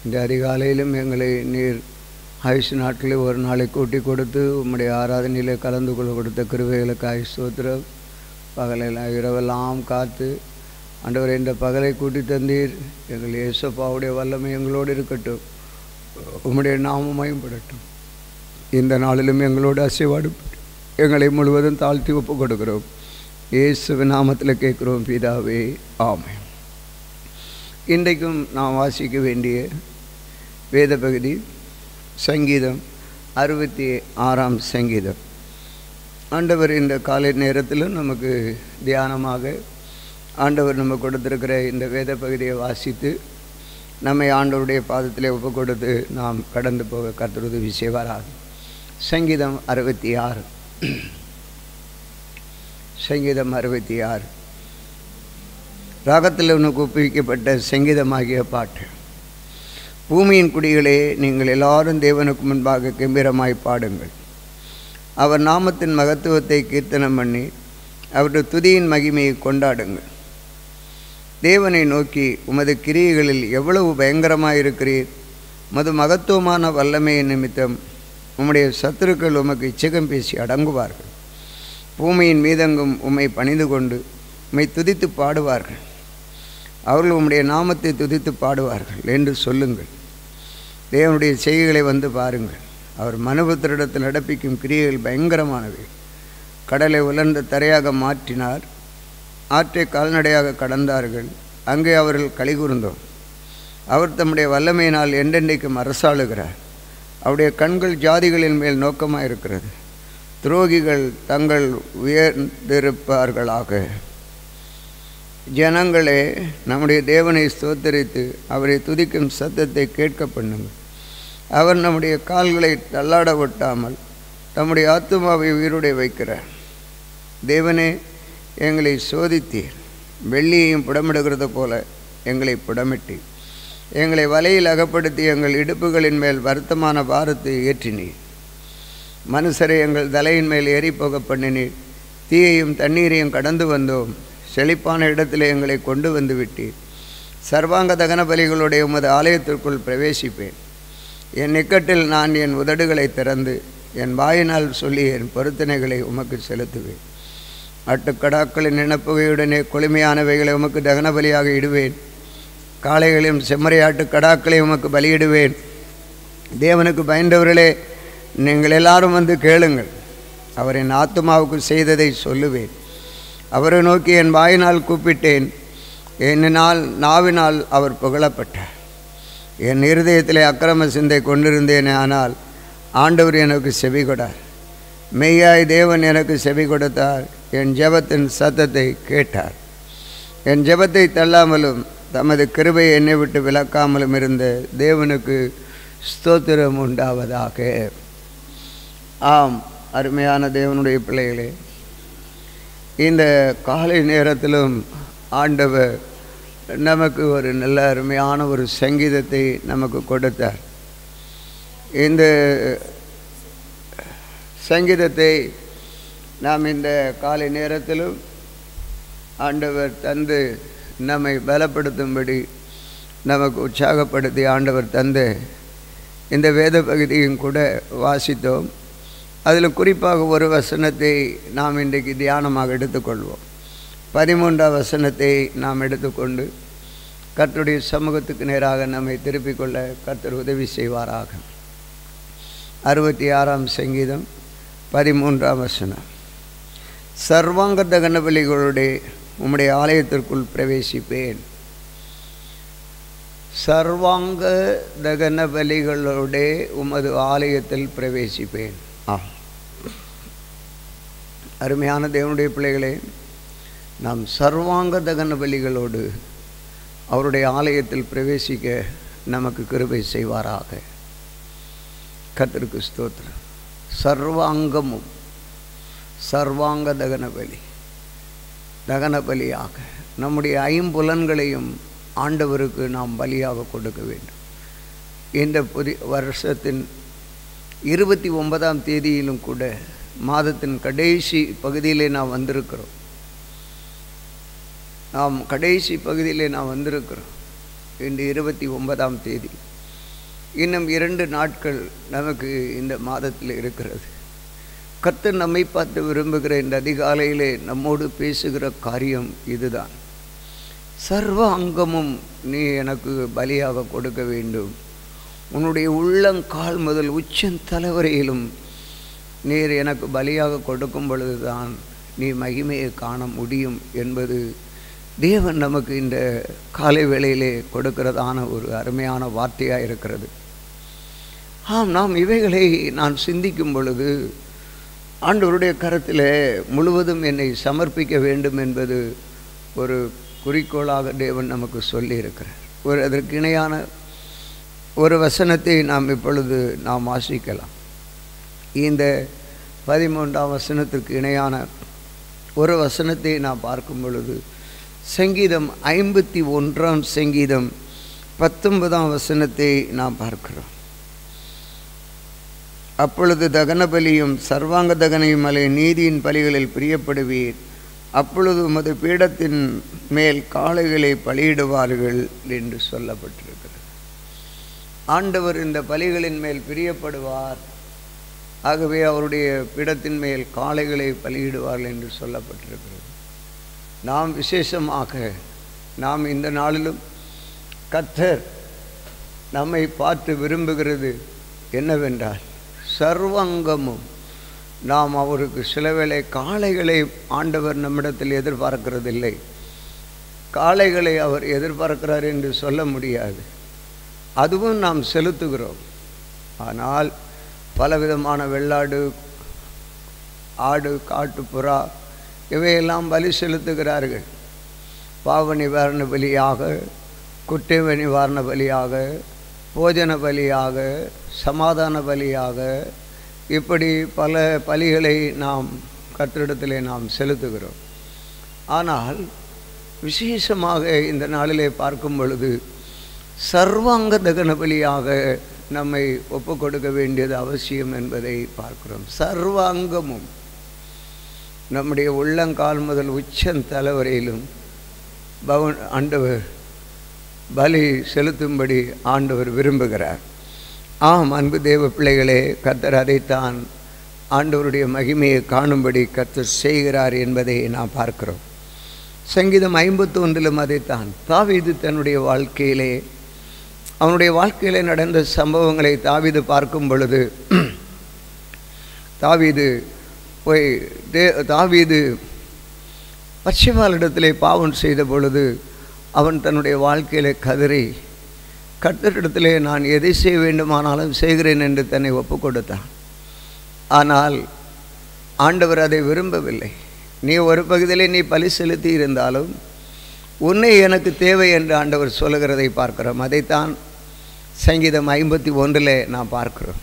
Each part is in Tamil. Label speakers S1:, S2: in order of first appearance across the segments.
S1: இந்த அதிகாலையிலும் எங்களை நீர் ஆயுஷ் நாட்களில் ஒரு நாளை கூட்டி கொடுத்து உம்முடைய ஆராதனையில் கலந்து கொள்ள கொடுத்த கிருவைகளுக்கு ஆயுஷ் சோத்திரம் பகலெல்லாம் இரவெல்லாம் காத்து ஆண்டவர் இந்த பகலை கூட்டி தந்தீர் எங்கள் இயேசப்பாவுடைய வல்லமை எங்களோடு இருக்கட்டும் உம்முடைய நாமம் மயம்படட்டும் இந்த நாளிலும் எங்களோடு அசைவாடு எங்களை முழுவதும் தாழ்த்தி ஒப்பு கொடுக்கிறோம் இயேசுவின் நாமத்தில் கேட்குறோம் பிதாவே ஆமென் இன்றைக்கும் நாம் வாசிக்க வேண்டிய வேத பகுதி சங்கீதம் அறுபத்தி ஆறாம் சங்கீதம் ஆண்டவர் இந்த காலை நேரத்திலும் நமக்கு தியானமாக ஆண்டவர் நம்ம கொடுத்திருக்கிற இந்த வேத பகுதியை வாசித்து நம்மை ஆண்டவருடைய பாதத்திலே ஒப்பு கொடுத்து நாம் கடந்து போக கர்த்தர் உதவி செய்வாராக சங்கீதம் அறுபத்தி ஆறு சங்கீதம் அறுபத்தி ஆறு ராகத்தில் உனக்கு ஒப்புவிக்கப்பட்ட சங்கீதமாகிய பாட்டு பூமியின் குடிகளே நீங்கள் எல்லாரும் தேவனுக்கு முன்பாக கம்பீரமாய் பாடுங்கள் அவர் நாமத்தின் மகத்துவத்தை கீர்த்தனம் பண்ணி அவருடைய துதியின் மகிமையை கொண்டாடுங்கள் தேவனை நோக்கி உமது கிரியைகளில் எவ்வளவு பயங்கரமாக இருக்கிறீர் உமது மகத்துவமான வல்லமையின் நிமித்தம் உம்முடைய சத்துருக்கள் உமக்கு இச்சகம் பேசி அடங்குவார்கள் பூமியின் மீதெங்கும் உம்மை பணிந்து கொண்டு உம்மை துதித்து பாடுவார்கள் அவர்கள் உம்முடைய நாமத்தை துதித்து பாடுவார்கள் என்று சொல்லுங்கள் தேவனுடைய செய்கைகளை வந்து பாருங்கள் அவர் மனுபுத்திரிடத்தில் நடப்பிக்கும் கிரியைகள் பயங்கரமானவை கடலை உலர்ந்த தரையாக மாற்றினார் ஆற்றை கால்நடையாக கடந்தார்கள் அங்கே அவர்கள் கலிகூர்ந்தோம் அவர் தம்முடைய வல்லமையினால் என்றென்றைக்கும் அரசாளுகிறார் அவருடைய கண்கள் ஜாதிகளின் மேல் நோக்கமாக இருக்கிறது துரோகிகள் தங்கள் உயர்ந்திருப்பார்களாக ஜனங்களே நம்முடைய தேவனை ஸ்தோத்தரித்து அவரை துதிக்கும் சத்தத்தை கேட்க பண்ணுங்கள் அவர் நம்முடைய கால்களை தள்ளாட ஒட்டாமல் தம்முடைய ஆத்துமாவை உயிருடைய வைக்கிறார் தேவனே எங்களை சோதித்தீர் வெள்ளியையும் புடமிடுகிறது போல எங்களை புடமிட்டீர் எங்களை வலையில் அகப்படுத்தி எங்கள் இடுப்புகளின் மேல் வருத்தமான பாரத்தை ஏற்றினீர் மனுஷரை எங்கள் தலையின் மேல் ஏறி போக பண்ணினீர் தீயையும் தண்ணீரையும் கடந்து வந்தோம் செழிப்பான இடத்தில் எங்களை கொண்டு வந்து விட்டீர் சர்வாங்க தகன பலிகளுடைய உமது ஆலயத்திற்குள் பிரவேசிப்பேன் என் நிக்கட்டில் நான் என் உதடுகளை திறந்து என் வாயினால் சொல்லி என் பொருத்தனைகளை உமக்கு செலுத்துவேன் அட்டுக்கடாக்களின் இனப்புகையுடனே கொழுமையானவைகளை உமக்கு தகன பலியாக இடுவேன் காளைகளையும் செம்மறையாட்டு கடாக்களை உமக்கு பலியிடுவேன் தேவனுக்கு பயந்தவர்களே நீங்கள் எல்லாரும் வந்து கேளுங்கள் அவரின் ஆத்மாவுக்கு செய்ததை சொல்லுவேன் அவரை நோக்கி என் வாயினால் கூப்பிட்டேன் என்னினால் நாவினால் அவர் புகழப்பட்டார் என் இருதயத்திலே அக்கிரம சிந்தை கொண்டிருந்தேனே ஆனால் ஆண்டவர் எனக்கு செவி கொடார் மெய்யாய் தேவன் எனக்கு செவி கொடுத்தார் என் ஜெபத்தின் சத்தத்தை கேட்டார் என் ஜெபத்தை தள்ளாமலும் தமது கிருபை என்னை விட்டு விலக்காமலும் இருந்த தேவனுக்கு ஸ்தோத்திரம் உண்டாவதாக ஆம் அருமையான தேவனுடைய பிள்ளைகளே இந்த காலை நேரத்திலும் ஆண்டவர் நமக்கு ஒரு நல்ல அருமையான ஒரு சங்கீதத்தை நமக்கு கொடுத்தார் இந்த சங்கீதத்தை நாம் இந்த காலை நேரத்திலும் ஆண்டவர் தந்து நம்மை பலப்படுத்தும்படி நமக்கு உற்சாகப்படுத்தி ஆண்டவர் தந்து இந்த வேத பகுதியும் கூட வாசித்தோம் அதில் குறிப்பாக ஒரு வசனத்தை நாம் இன்றைக்கு தியானமாக எடுத்துக்கொள்வோம் பதிமூன்றாம் வசனத்தை நாம் எடுத்துக்கொண்டு கர்த்தருடைய சமூகத்துக்கு நேராக நம்மை திருப்பிக் கொள்ள கர்த்தர் உதவி செய்வாராக அறுபத்தி ஆறாம் சங்கீதம் பதிமூன்றாம் வசனம் சர்வாங்க தகனபலிகளுடைய உம்முடைய ஆலயத்திற்குள் பிரவேசிப்பேன் சர்வாங்க தகன பலிகளோட உமது ஆலயத்தில் பிரவேசிப்பேன் ஆ அருமையான தேவனுடைய பிள்ளைகளே நாம் சர்வாங்க தகன பலிகளோடு அவருடைய ஆலயத்தில் பிரவேசிக்க நமக்கு கிருபை செய்வாராக கத்திற்கு ஸ்தோத்திரம் சர்வாங்கமும் சர்வாங்க தகன பலி தகன பலியாக நம்முடைய ஐம்புலன்களையும் ஆண்டவருக்கு நாம் பலியாக கொடுக்க வேண்டும் இந்த புதி வருஷத்தின் இருபத்தி ஒன்பதாம் தேதியிலும் கூட மாதத்தின் கடைசி பகுதியிலே நாம் வந்திருக்கிறோம் நாம் கடைசி பகுதியிலே நாம் வந்திருக்கிறோம் இன்று இருபத்தி ஒன்பதாம் தேதி இன்னும் இரண்டு நாட்கள் நமக்கு இந்த மாதத்தில் இருக்கிறது கர்த்தர் நம்மை பார்த்து விரும்புகிற இந்த அதிகாலையிலே நம்மோடு பேசுகிற காரியம் இதுதான் சர்வ அங்கமும் நீ எனக்கு பலியாக கொடுக்க வேண்டும் உன்னுடைய உள்ளங்கால் முதல் உச்சன் தலைவரையிலும் நீர் எனக்கு பலியாக கொடுக்கும் பொழுதுதான் நீ மகிமையை காண முடியும் என்பது தேவன் நமக்கு இந்த காலை வேளையிலே கொடுக்கிறதான ஒரு அருமையான வார்த்தையாக இருக்கிறது ஆம் நாம் இவைகளை நான் சிந்திக்கும் பொழுது ஆண்டவருடைய கரத்தில் முழுவதும் என்னை சமர்ப்பிக்க வேண்டும் என்பது ஒரு குறிக்கோளாக தேவன் நமக்கு சொல்லியிருக்கிறார் ஒரு அதற்கு இணையான ஒரு வசனத்தை நாம் இப்பொழுது நாம் வாசிக்கலாம் இந்த பதிமூன்றாம் வசனத்திற்கு இணையான ஒரு வசனத்தை நாம் பார்க்கும் பொழுது சங்கீதம் ஐம்பத்தி ஒன்றாம் சங்கீதம் பத்தொன்பதாம் வசனத்தை நாம் பார்க்கிறோம் அப்பொழுது தகன பலியும் சர்வாங்க தகனையும் அலை நீதியின் பலிகளில் பிரியப்படுவீர் அப்பொழுது உமது பீடத்தின் மேல் காளைகளை பலியிடுவார்கள் என்று சொல்லப்பட்டிருக்கிறது ஆண்டவர் இந்த பலிகளின் மேல் பிரியப்படுவார் ஆகவே அவருடைய பீடத்தின் மேல் காளைகளை பலியிடுவார்கள் என்று சொல்லப்பட்டிருக்கிறது நாம் விசேஷமாக நாம் இந்த நாளிலும் கத்தர் நம்மை பார்த்து விரும்புகிறது என்னவென்றால் சர்வங்கமும் நாம் அவருக்கு சில வேளை காளைகளை ஆண்டவர் நம்மிடத்தில் எதிர்பார்க்கிறதில்லை காளைகளை அவர் எதிர்பார்க்கிறார் என்று சொல்ல முடியாது அதுவும் நாம் செலுத்துகிறோம் ஆனால் பலவிதமான வெள்ளாடு ஆடு காட்டுப்புறா இவையெல்லாம் பலி செலுத்துகிறார்கள் பாவ நிவாரண பலியாக குற்ற நிவாரண பலியாக போஜன பலியாக சமாதான பலியாக இப்படி பல பலிகளை நாம் கத்திரிடத்திலே நாம் செலுத்துகிறோம் ஆனால் விசேஷமாக இந்த நாளிலே பார்க்கும் பொழுது சர்வாங்க தகன பலியாக நம்மை ஒப்பு கொடுக்க வேண்டியது அவசியம் என்பதை பார்க்கிறோம் சர்வாங்கமும் நம்முடைய உள்ளங்கால் முதல் உச்சன் தலைவரையிலும் பவன் ஆண்டவர் பலி செலுத்தும்படி ஆண்டவர் விரும்புகிறார் ஆம் அன்பு தேவ பிள்ளைகளே கர்த்தர் அதைத்தான் ஆண்டவருடைய மகிமையை காணும்படி கர்த்தர் செய்கிறார் என்பதை நாம் பார்க்கிறோம் சங்கீதம் ஐம்பத்தொன்றிலும் அதைத்தான் தாவீது தன்னுடைய வாழ்க்கையிலே அவனுடைய வாழ்க்கையிலே நடந்த சம்பவங்களை தாவீது பார்க்கும் பொழுது தாவீது போய் தே தாவீது பச்சைவாளிடத்திலே பாவம் செய்த பொழுது அவன் தன்னுடைய வாழ்க்கையிலே கதறி கர்த்தரிடத்திலே நான் எதை செய்ய வேண்டுமானாலும் செய்கிறேன் என்று தன்னை ஒப்பு கொடுத்தான் ஆனால் ஆண்டவர் அதை விரும்பவில்லை நீ ஒரு பகுதியிலே நீ பலி செலுத்தி இருந்தாலும் உன்னை எனக்கு தேவை என்று ஆண்டவர் சொல்லுகிறதை பார்க்கிறோம் அதைத்தான் சங்கீதம் ஐம்பத்தி ஒன்றில் நாம் பார்க்கிறோம்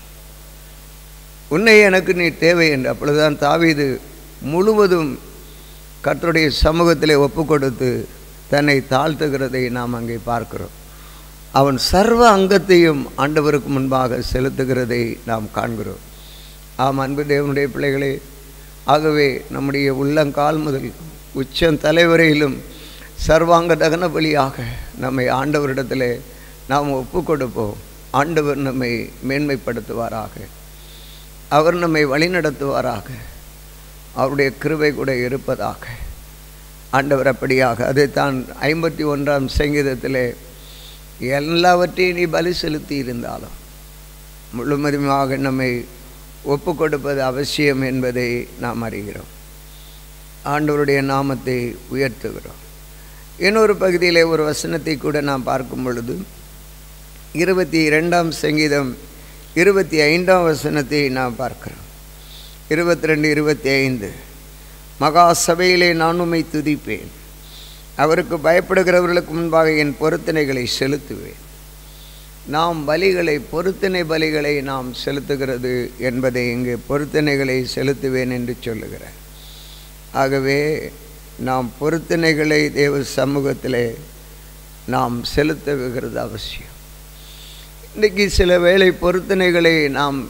S1: உன்னை எனக்கு நீ தேவை என்று அப்பொழுதுதான் தாவீது முழுவதும் கர்த்தருடைய சமூகத்திலே ஒப்பு கொடுத்து தன்னை தாழ்த்துகிறதை நாம் அங்கே பார்க்கிறோம் அவன் சர்வ அங்கத்தையும் ஆண்டவருக்கு முன்பாக செலுத்துகிறதை நாம் காண்கிறோம் ஆம் அன்பு தேவனுடைய பிள்ளைகளே ஆகவே நம்முடைய உள்ளங்கால் முதல் உச்சம் தலைவரையிலும் சர்வாங்க தகன பலியாக நம்மை ஆண்டவரிடத்தில் நாம் ஒப்பு கொடுப்போம் ஆண்டவர் நம்மை மேன்மைப்படுத்துவாராக அவர் நம்மை வழிநடத்துவாராக அவருடைய கிருபை கூட இருப்பதாக ஆண்டவர் அப்படியாக அதைத்தான் ஐம்பத்தி ஒன்றாம் சங்கீதத்திலே எல்லாவற்றையும் நீ பலி செலுத்தி இருந்தாலும் முழுமதிமாக நம்மை ஒப்பு கொடுப்பது அவசியம் என்பதை நாம் அறிகிறோம் ஆண்டவருடைய நாமத்தை உயர்த்துகிறோம் இன்னொரு பகுதியிலே ஒரு வசனத்தை கூட நாம் பார்க்கும் பொழுது இருபத்தி இரண்டாம் சங்கீதம் இருபத்தி ஐந்தாம் வசனத்தை நாம் பார்க்கிறோம் இருபத்தி ரெண்டு இருபத்தி ஐந்து மகா சபையிலே நான் உம்மை துதிப்பேன் அவருக்கு பயப்படுகிறவர்களுக்கு முன்பாக என் பொருத்தனைகளை செலுத்துவேன் நாம் பலிகளை பொருத்தனை பலிகளை நாம் செலுத்துகிறது என்பதை இங்கு பொருத்தனைகளை செலுத்துவேன் என்று சொல்லுகிறார் ஆகவே நாம் பொருத்தனைகளை தேவ சமூகத்திலே நாம் செலுத்துகிறது அவசியம் இன்றைக்கி சில வேளை பொருத்தனைகளை நாம்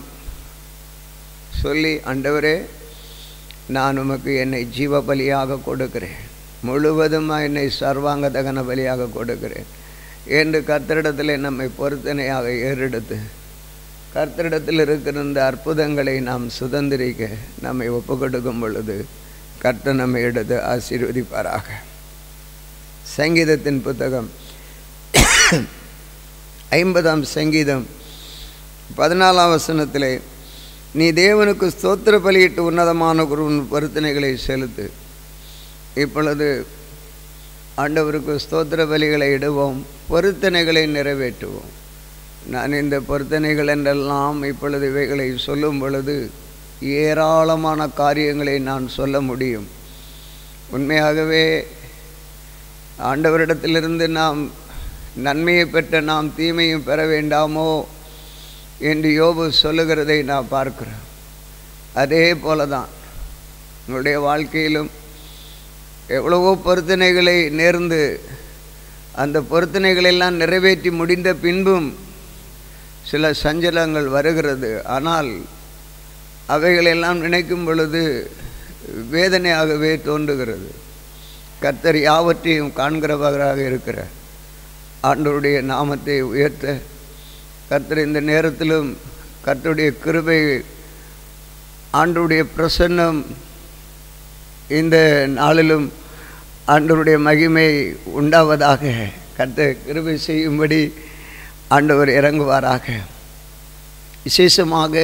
S1: சொல்லி ஆண்டவரே நான் உமக்கு என்னை ஜீவ பலியாக கொடுக்கிறேன் முழுவதுமாக என்னை சர்வாங்க தகன பலியாக கொடுக்கிறேன் என்று கர்த்தரிடத்தில் நம்மை பொருத்தனையாக ஏறெடுத்து கர்த்தரிடத்தில் இருக்கிற இந்த அற்புதங்களை நாம் சுதந்திரிக்க நம்மை ஒப்பு கொடுக்கும் பொழுது கர்த்தர் நம்மை எடுத்து ஆசீர்வதிப்பாராக சங்கீதத்தின் புத்தகம் ஐம்பதாம் சங்கீதம் பதினாலாம் வசனத்திலே நீ தேவனுக்கு ஸ்தோத்திர பலியிட்டு உன்னதமான ஒரு உன் பொருத்தனைகளை செலுத்து இப்பொழுது ஆண்டவருக்கு ஸ்தோத்திர பலிகளை இடுவோம் பொருத்தனைகளை நிறைவேற்றுவோம் நான் இந்த பொருத்தனைகள் என்றெல்லாம் இப்பொழுது இவைகளை சொல்லும் பொழுது ஏராளமான காரியங்களை நான் சொல்ல முடியும் உண்மையாகவே ஆண்டவரிடத்திலிருந்து நாம் நன்மையை பெற்ற நாம் தீமையும் பெற வேண்டாமோ என்று யோபு சொல்லுகிறதை நான் பார்க்கிறேன் அதே போல தான் உங்களுடைய வாழ்க்கையிலும் எவ்வளவோ பொருத்தனைகளை நேர்ந்து அந்த பொருத்தனைகளெல்லாம் நிறைவேற்றி முடிந்த பின்பும் சில சஞ்சலங்கள் வருகிறது ஆனால் அவைகளெல்லாம் நினைக்கும் பொழுது வேதனையாகவே தோன்றுகிறது கர்த்தர் யாவற்றையும் காண்கிறவராக இருக்கிறார் ஆண்டவருடைய நாமத்தை உயர்த்த கர்த்தர் இந்த நேரத்திலும் கர்த்தருடைய கிருபை ஆண்டவருடைய பிரசன்னம் இந்த நாளிலும் ஆண்டவருடைய மகிமை உண்டாவதாக கர்த்தர் கிருபை செய்யும்படி ஆண்டவர் இறங்குவாராக விசேஷமாக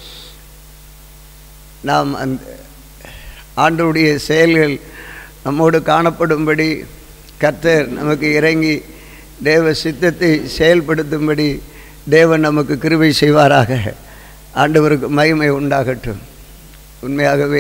S1: நாம் அந்த ஆண்டவருடைய செயல்கள் நம்மோடு காணப்படும்படி கர்த்தர் நமக்கு இறங்கி தேவ சித்தத்தை செயல்படுத்தும்படி தேவன் நமக்கு கிருபை செய்வாராக ஆண்டவருக்கு மகிமை உண்டாகட்டும் உண்மையாகவே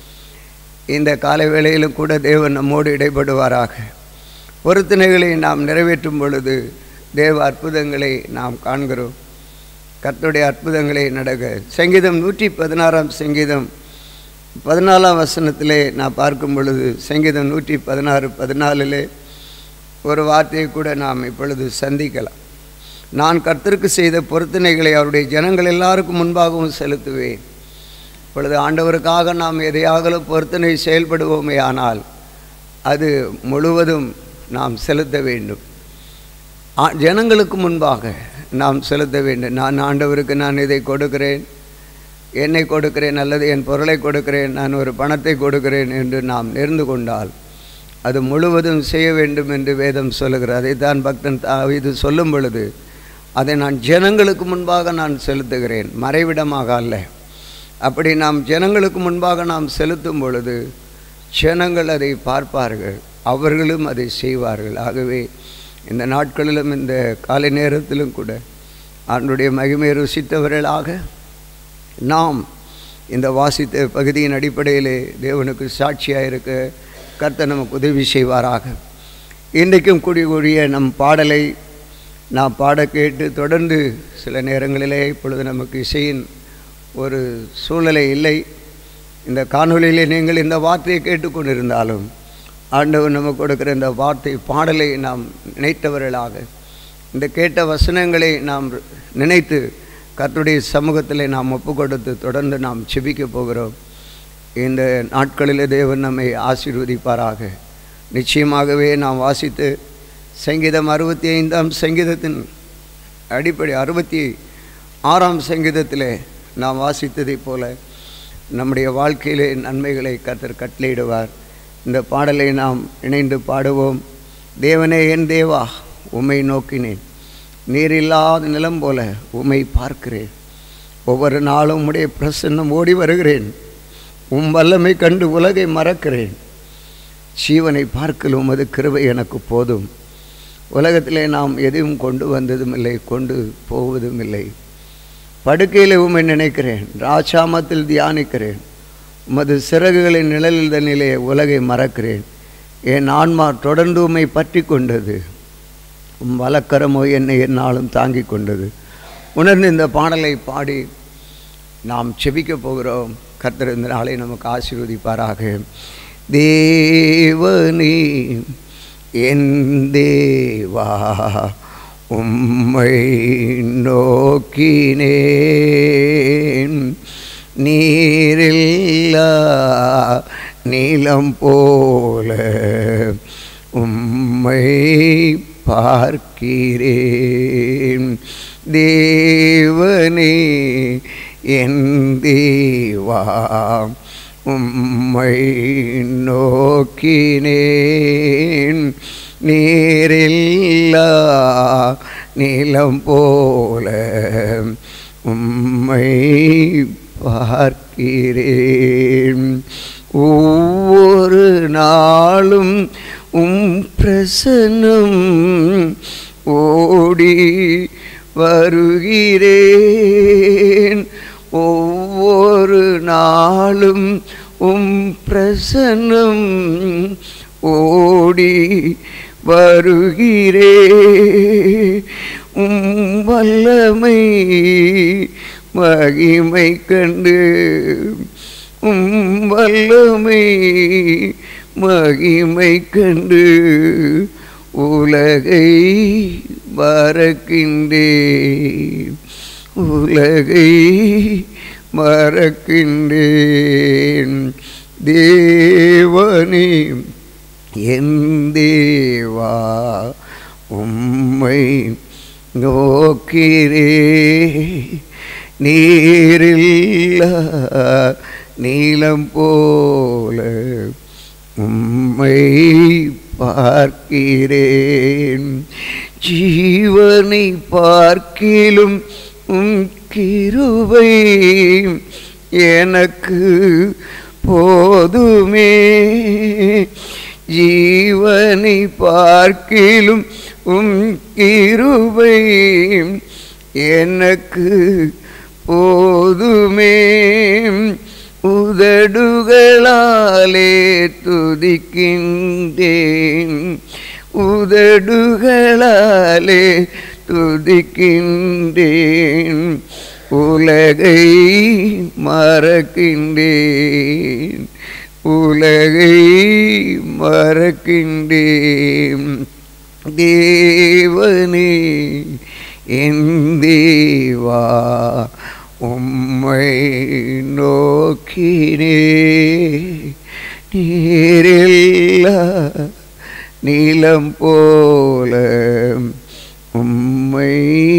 S1: இந்த காலை வேளையிலும் கூட தேவன் நம்மோடு இடைப்படுவாராக பொருத்தனைகளை நாம் நிறைவேற்றும் பொழுது தேவ அற்புதங்களை நாம் காண்கிறோம் கர்த்தருடைய அற்புதங்களை நடக்க சங்கீதம் நூற்றி பதினாறாம் சங்கீதம் பதினாலாம் வசனத்திலே நான் பார்க்கும் பொழுது சங்கீதம் நூற்றி பதினாறு பதினாலிலே ஒரு வார்த்தையை கூட நாம் இப்பொழுது சந்திக்கலாம் நான் கர்த்தருக்கு செய்த பொருத்தனைகளை அவருடைய ஜனங்கள் எல்லாருக்கும் முன்பாகவும் செலுத்துவேன் இப்பொழுது ஆண்டவருக்காக நாம் எதையாகலும் பொருத்தனை செயல்படுவோமே ஆனால் அது முழுவதும் நாம் செலுத்த வேண்டும் ஆ- ஜனங்களுக்கு முன்பாக நாம் செலுத்த வேண்டும் நான் ஆண்டவருக்கு நான் இதை கொடுக்கிறேன் என்னை கொடுக்கிறேன் அல்லது என் பொருளை கொடுக்கிறேன் நான் ஒரு பணத்தை கொடுக்கிறேன் என்று நாம் நேர்ந்து கொண்டால் அது முழுவதும் செய்ய வேண்டும் என்று வேதம் சொல்லுகிறது அதைத்தான் பக்தன் இது சொல்லும் பொழுது அதை நான் ஜனங்களுக்கு முன்பாக நான் செலுத்துகிறேன் மறைவிடமாக அல்ல அப்படி நாம் ஜனங்களுக்கு முன்பாக நாம் செலுத்தும் பொழுது ஜனங்கள் அதை பார்ப்பார்கள் அவர்களும் அதை செய்வார்கள் ஆகவே இந்த நாட்களிலும் இந்த காலை நேரத்திலும் கூட ஆண்டுடைய மகிமை ருசித்தவர்களாக நாம் இந்த வாசித்த பகுதியின் அடிப்படையிலே தேவனுக்கு சாட்சியாக இருக்க கர்த்தர் நமக்கு உதவி செய்வாராக இன்றைக்கும் கூடி கூடிய நம் பாடலை நாம் பாட கேட்டு தொடர்ந்து சில நேரங்களிலே இப்பொழுது நமக்கு இசையின் ஒரு சூழ்நிலை இல்லை இந்த காணொளியிலே நீங்கள் இந்த வார்த்தையை கேட்டுக்கொண்டிருந்தாலும் ஆண்டவர் நமக்கு கொடுக்கிற இந்த வார்த்தை பாடலை நாம் நினைத்தவர்களாக இந்த கேட்ட வசனங்களை நாம் நினைத்து கர்த்தருடைய சமூகத்தில் நாம் ஒப்பு கொடுத்து தொடர்ந்து நாம் செபிக்க போகிறோம் இந்த நாட்களிலே தேவன் நம்மை ஆசீர்வதிப்பாராக நிச்சயமாகவே நாம் வாசித்து சங்கீதம் அறுபத்தி ஐந்தாம் சங்கீதத்தின் அடிப்படை அறுபத்தி ஆறாம் சங்கீதத்திலே நாம் வாசித்ததைப் போல நம்முடைய வாழ்க்கையிலே நன்மைகளை கர்த்தர் கட்டளையிடுவார் இந்த பாடலை நாம் இணைந்து பாடுவோம் தேவனே என் தேவா உம்மை நோக்கினேன் நீர் இல்லாத நிலம் போல உம்மை பார்க்கிறேன் ஒவ்வொரு நாளும் உம்முடைய பிரசன்னம் ஓடி வருகிறேன் உம் வல்லமை கண்டு உலகை மறக்கிறேன் ஜீவனை பார்க்கலும் உமது கிருபை எனக்கு போதும் உலகத்திலே நாம் எதையும் கொண்டு வந்ததும் இல்லை கொண்டு போவதும் இல்லை படுக்கையில் உம்மை நினைக்கிறேன் ராஜாமத்தில் தியானிக்கிறேன் உமது சிறகுகளின் நிழலில் தன்னிலே உலகை மறக்கிறேன் என் ஆன்மா தொடர்ந்து உம்மை பற்றி கொண்டது உம் வலக்கரமோ என்னை என்னாலும் தாங்கிக் கொண்டது உணர்ந்து இந்த பாடலை பாடி நாம் செபிக்க போகிறோம் கர்த்தர் இந்த நாளை நமக்கு ஆசீர்வதிப்பாராக தேவனே என் தேவா உம்மை நோக்கினேன் நீரில்லா நீலம் போல உம்மை பார்க்கிறேன் தேவனே என் தேவா உம்மை நோக்கினேன் நீரில்லா நிலம் போல உம்மை பார்க்கிறேன் ஒவ்வொரு நாளும் உம் பிரசன்னம் ஓடி வருகிறேன் ஒவ்வொரு நாளும் உம் பிரசன்னம் ஓடி வருகிறே உம் வல்லமை மகிமை கண்டு உம் வல்லமை மகிமை கண்டு உலகை மறக்கின்றேன் உலகை மறக்கின்றேன் தேவனே என் தேவா உம்மை நோக்கிறே நீரில்ல நீலம் போல உம்மை பார்க்கிறேன் ஜீவனை பார்க்கிலும் உம் கிருபை எனக்கு போதுமே ஜீவனை பார்க்கிலும் உம் கிருபை எனக்கு போதுமே உதடுகளாலே துதிக்கின்றேன் உதடுகளாலே துதிக்கின்றேன் உலகை மறக்கின்றேன் உலகை மறக்கின்றேன் தேவனே என் தேவா உம்மை நோக்கினே நீரில்லா நீலம் போல உம்மை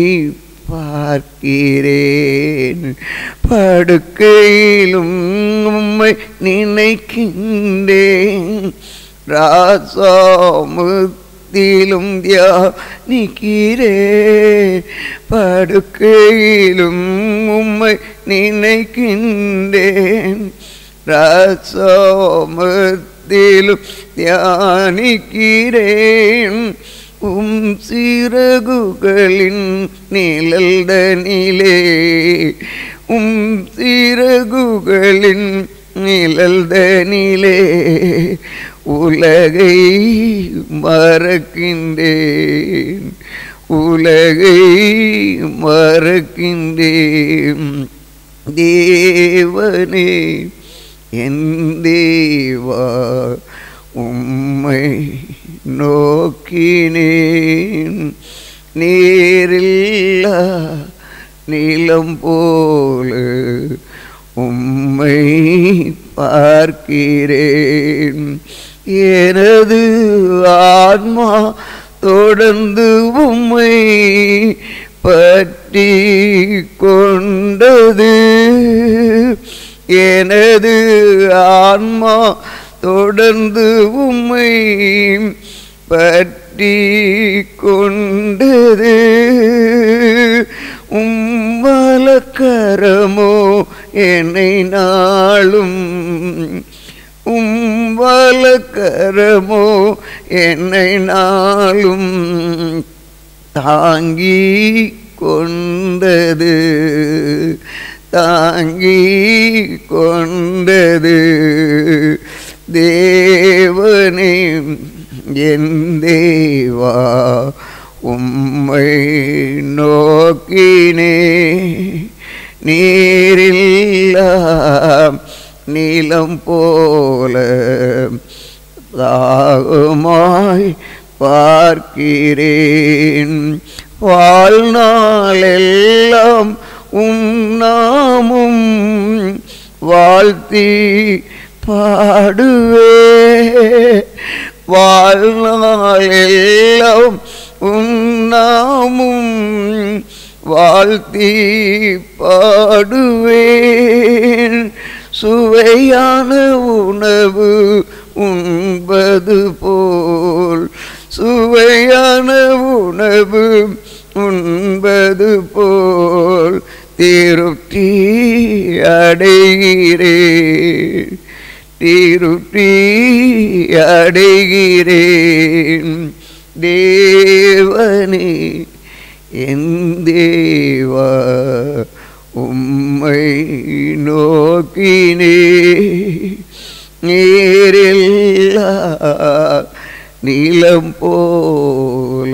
S1: பார்க்கிறேன் படுக்கையிலும் உம்மை நினைக்கின்றேன் ராசாமுத்திலும் தியானிக்கிறேன் படுக்கையிலும் உம்மை நினைக்கின்றேன் ராசாமத்திலும் தியானிக்கிறேன் உம் சிறகுகளின் நிழல்தனிலே உம் சிறகுகளின் நிழல்தனிலே உலகை மறக்கின்றேன் உலகை மறக்கின்றேன் தேவனே என் தேவா உம்மை நோக்கினேன் நேரில்லா நீளம் போல உம்மை பார்க்கிறேன் எனது ஆத்மா தொடர்ந்து உம்மை பற்றி கொண்டது எனது ஆன்மா தொடர்ந்து உம்மை பற்றி கொண்டது உம்மலக்கரமோ என்னை நாளும் உம்பலக்கரமோ என்னை நாளும் தாங்கி கொண்டது தாங்கி கொண்டது தேவனே என் தேவா உம்மை நோக்கினே நீரில்லா நீலம் போல தாகமாய் பார்க்கிறேன் வாழ்நாளெல்லாம் உம் நாமும் வாழ்த்தி பாடுவே வாழ்நாளெல்லாம் உம் நாமும் வாழ்த்தி பாடுவேன் சுவையான உணவு உண்பது போல் சுவையான உணவு உண்பது போல் திருப்தி அடைகிறேன் திருப்தி அடைகிறேன் தேவனே என் தேவா உம்மை நோக்கினே நீரில்லா நீளம் போல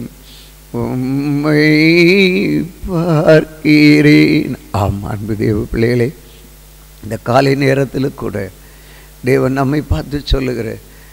S1: உம்மை பார்க்கிறேன் ஆம் அன்பு தேவ பிள்ளைகளே இந்த காலை நேரத்தில் கூட தேவன் நம்மை பார்த்து சொல்லுகிற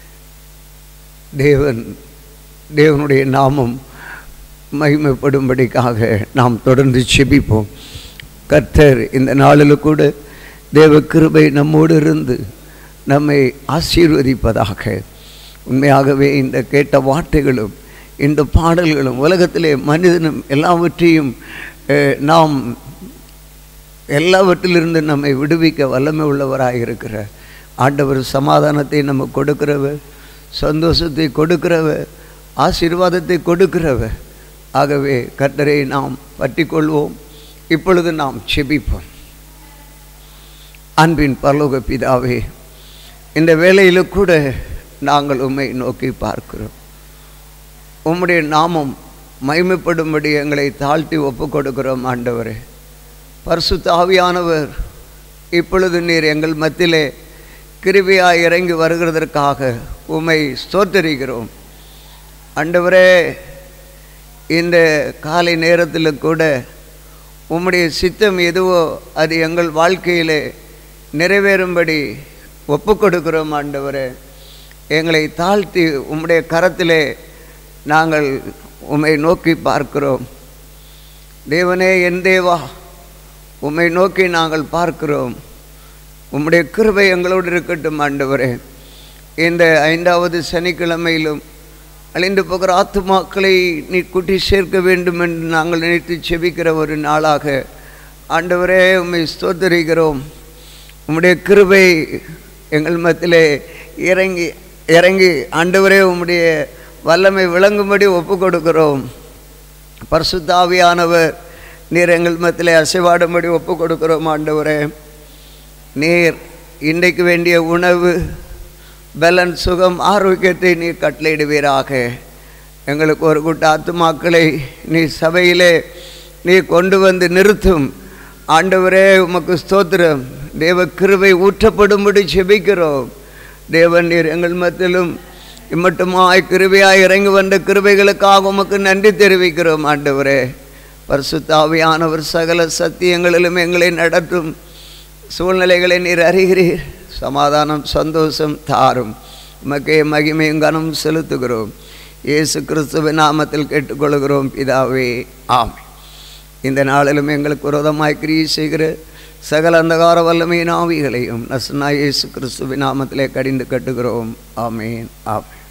S1: தேவன் தேவனுடைய நாமம் மகிமைப்படும்படிக்காக நாம் தொடர்ந்து செபிப்போம் கர்த்தர் இந்த நாளில் கூட தேவ கிருபை நம்மோடு இருந்து நம்மை ஆசீர்வதிப்பதாக உண்மையாகவே இந்த கேட்ட வார்த்தைகளும் இந்த பாடல்களும் உலகத்திலே மனிதனும் எல்லாவற்றையும் அஹ், நாம் எல்லாவற்றிலிருந்து நம்மை விடுவிக்க வல்லமை உள்ளவராக இருக்கிற ஆண்டவர் சமாதானத்தை நம்ம கொடுக்கிறவர் சந்தோஷத்தை கொடுக்கிறவர் ஆசீர்வாதத்தை கொடுக்கிறவர் ஆகவே கர்த்தரை நாம் பற்றி கொள்வோம் இப்பொழுது நாம் செபிப்போம் அன்பின் பரலோக பிதாவே இந்த வேளையில் கூட நாங்கள் உம்மை நோக்கி பார்க்கிறோம் உம்முடைய நாமம் மகிமைப்படும்படி எங்களை தாழ்த்தி ஒப்பு கொடுக்கிறோம் ஆண்டவரே பரிசுத்த ஆவியானவர் இப்பொழுது நீர் எங்கள் மத்தியிலே கிருபியாய் இறங்கி வருகிறதற்காக உம்மை ஸ்தோத்தரிக்கிறோம் ஆண்டவரே இந்த காலை நேரத்தில் கூட உம்முடைய சித்தம் எதுவோ அது எங்கள் வாழ்க்கையிலே நிறைவேறும்படி ஒப்பு கொடுக்கிறோம் ஆண்டவரே எங்களை தாழ்த்தி உம்முடைய கரத்திலே நாங்கள் உம்மை நோக்கி பார்க்கிறோம் தேவனே என் தேவா உம்மை நோக்கி நாங்கள் பார்க்கிறோம் உம்முடைய கிருபை எங்களோடு இருக்கட்டும் ஆண்டவரே இந்த ஐந்தாவது சனிக்கிழமையிலும் அழிந்து போகிற ஆத்துமாக்களை நீ கூட்டி சேர்க்க வேண்டும் என்று நாங்கள் நினைத்து செபிக்கிற ஒரு நாளாக ஆண்டவரே உம்மை ஸ்தோத்தரிக்கிறோம் உம்முடைய கிருபை எங்கள் மத்தியிலே இறங்கி இறங்கி ஆண்டவரே உம்முடைய வல்லமை விளங்கும்படி ஒப்பு கொடுக்கிறோம் பரிசுத்தாவியானவர் நீர் எங்கள் மத்தியிலே அசைவாடும்படி ஒப்பு கொடுக்கிறோம் ஆண்டவரே நீர் இன்றைக்கு வேண்டிய உணவு பலன் சுகம் ஆரோக்கியத்தை நீர் கட்டளையிடுவீராக எங்களுக்கு ஒரு கூட்ட ஆத்துமாக்களை நீ சபையிலே நீ கொண்டு வந்து நிறுத்தும் ஆண்டவரே உமக்கு ஸ்தோத்திரம் தேவ கிருபை ஊற்றப்படும்படி செபிக்கிறோம் தேவன் நீர் எங்கள் மத்தியிலும் இம்மட்டுமாய் கிருபையாய் இறங்கி வந்த கிருபைகளுக்காக உமக்கு நன்றி தெரிவிக்கிறோம் ஆண்டவரே பரிசுத்தாவியானவர் சகல சத்தியங்களிலும் எங்களை நடத்தும் சூழ்நிலைகளை நீர் அறிகிறீர் சமாதானம் சந்தோஷம் தாரும் உமக்கே மகிமையும் கனம் செலுத்துகிறோம் இயேசு கிறிஸ்துவின் நாமத்தில் கேட்டுக்கொள்கிறோம் பிதாவே ஆமை இந்த நாளிலும் எங்களுக்கு விரோதமாய் கிரியை செய்கிற சகல அந்தகார வல்லமையின் ஆவிகளையும் நசனா இயேசு கிறிஸ்துவின் நாமத்திலே கடிந்து கட்டுகிறோம் ஆமேன் ஆமேன்